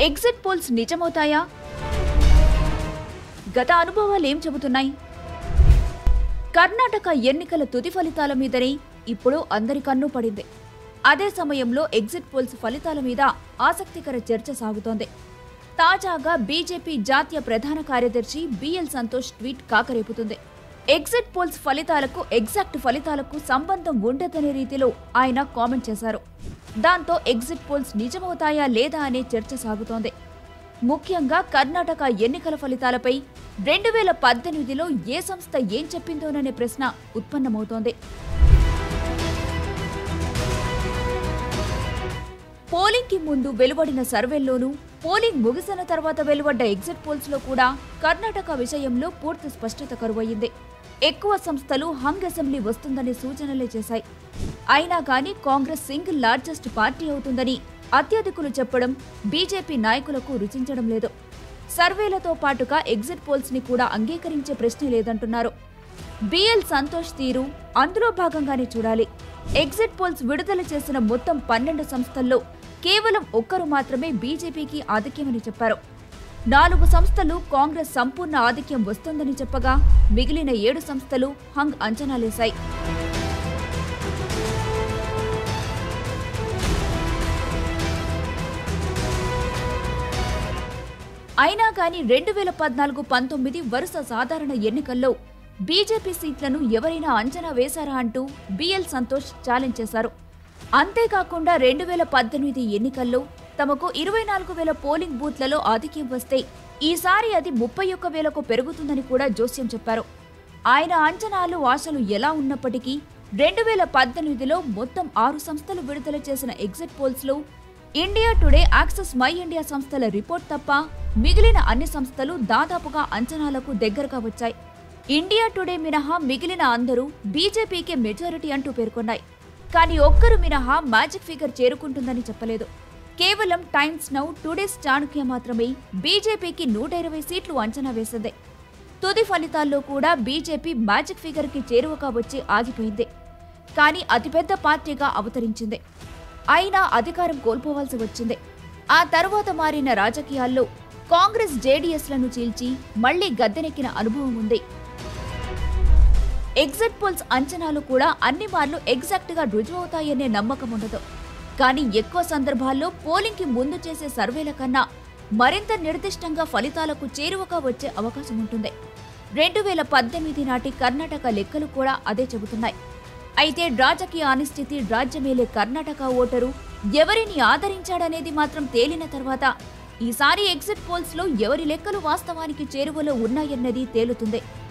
exit polls నిజమవుతాయా గత అనుభవాలు ఏం చెబుతున్నాయి కర్ణాటక ఎన్నికల తుది ఫలితాల మీదనే ఇప్పుడు అందరి కన్ను పడింది అదే సమయంలో ఎగ్జిట్ పోల్స్ ఫలితాల మీద ఆసక్తికర చర్చ సాగుతోంది తాజాగా బీజేపీ జాతీయ ప్రధాన కార్యదర్శి బిఎల్ సంతోష్ ట్వీట్ కాకరేపుతుంది ఎగ్జిట్ పోల్స్ ఫలితాలకు ఎగ్జాక్ట్ ఫలితాలకు సంబంధం ఉండదనే రీతిలో ఆయన కామెంట్ చేశారు దాంతో ఎగ్జిట్ పోల్స్ నిజమవుతాయా లేదా అనే చర్చ సాగుతోంది ముఖ్యంగా కర్ణాటక ఎన్నికల ఫలితాలపై రెండు వేల పద్దెనిమిదిలో ఏ సంస్థ ఏం చెప్పిందోననే ప్రశ్న ఉత్పన్నమవుతోంది పోలింగ్ కి ముందు వెలువడిన సర్వేల్లోనూ పోలింగ్ ముగిసిన తర్వాత వెలువడ్డ ఎగ్జిట్ పోల్స్ లో కూడా కర్ణాటక విషయంలో పూర్తి స్పష్టత కరువయ్యింది ఎక్కువ సంస్థలు హంగ్ అసెంబ్లీ వస్తుందనే సూచనలే చేశాయి అయినా కానీ కాంగ్రెస్ సింగిల్ లార్జెస్ట్ పార్టీ అవుతుందని అత్యధికులు చెప్పడం బీజేపీ నాయకులకు రుచించడం లేదు సర్వేలతో పాటుగా ఎగ్జిట్ పోల్స్ ని కూడా అంగీకరించే ప్రశ్నే లేదంటున్నారు బిఎల్ సంతోష్ తీరు అందులో భాగంగానే చూడాలి ఎగ్జిట్ పోల్స్ విడుదల చేసిన మొత్తం పన్నెండు సంస్థల్లో కేవలం ఒక్కరు మాత్రమే బీజేపీకి ఆధిక్యమని చెప్పారు నాలుగు సంస్థలు కాంగ్రెస్ సంపూర్ణ ఆధిక్యం వస్తుందని చెప్పగా మిగిలిన ఏడు సంస్థలు హంగ్ అంచనాలేశాయి అయినా కానీ రెండు వేల పద్నాలుగు పంతొమ్మిది వరుస సాధారణ ఎన్నికల్లో బీజేపీ సీట్లను ఎవరైనా అంచనా వేశారా అంటూ బిఎల్ సంతోష్ ఛాలెంజ్ చేశారు అంతేకాకుండా రెండు వేల పద్దెనిమిది ఎన్నికల్లో తమకు ఇరవై నాలుగు వేల పోలింగ్ బూత్లలో ఆధిక్యం వస్తే ఈసారి అది ముప్పై ఒక్క వేలకు పెరుగుతుందని కూడా జోస్యం చెప్పారు ఆయన అంచనాలు ఆశలు ఎలా ఉన్నప్పటికీ రెండు వేల పద్దెనిమిదిలో మొత్తం ఆరు సంస్థలు విడుదల చేసిన ఎగ్జిట్ పోల్స్లో India Today Axis My India సంస్థల రిపోర్ట్ తప్ప మిగిలిన అన్ని సంస్థలు దాదాపుగా అంచనాలకు దగ్గరగా వచ్చాయి ఇండియా టుడే మినహా మిగిలిన అందరూ బీజేపీకే మెజారిటీ అంటూ పేర్కొన్నాయి కానీ ఒక్కరు మినహా మ్యాజిక్ ఫిగర్ చేరుకుంటుందని చెప్పలేదు కేవలం టైమ్స్ నౌ టుడేస్ చాణక్య మాత్రమే బీజేపీకి నూట ఇరవై సీట్లు అంచనా వేసింది తుది ఫలితాల్లో కూడా బీజేపీ మ్యాజిక్ ఫిగర్కి చేరువగా వచ్చి ఆగిపోయింది కానీ అతిపెద్ద పార్టీగా అవతరించింది అయినా అధికారం కోల్పోవాల్సి వచ్చింది ఆ తర్వాత మారిన రాజకీయాల్లో కాంగ్రెస్ జేడీఎస్లను చీల్చి మళ్లీ గద్దెనెక్కిన అనుభవం ఉంది ఎగ్జిట్ పోల్స్ అంచనాలు కూడా అన్ని మార్లు ఎగ్జాక్ట్ గా రుజువవుతాయనే నమ్మకం ఉండదు కానీ ఎక్కువ సందర్భాల్లో పోలింగ్ కి ముందు చేసే సర్వేల కన్నా మరింత నిర్దిష్టంగా ఫలితాలకు చేరువగా వచ్చే అవకాశం ఉంటుంది రెండు వేల పద్దెనిమిది నాటి కర్ణాటక లెక్కలు కూడా అదే చెబుతున్నాయి అయితే రాజకీయ అనిశ్చితి రాజ్యమేలే కర్ణాటక ఓటరు ఎవరిని ఆదరించాడనేది మాత్రం తేలిన తర్వాత ఈసారి ఎగ్జిట్ పోల్స్ లో ఎవరి లెక్కలు వాస్తవానికి చేరువలో ఉన్నాయన్నది తేలుతుంది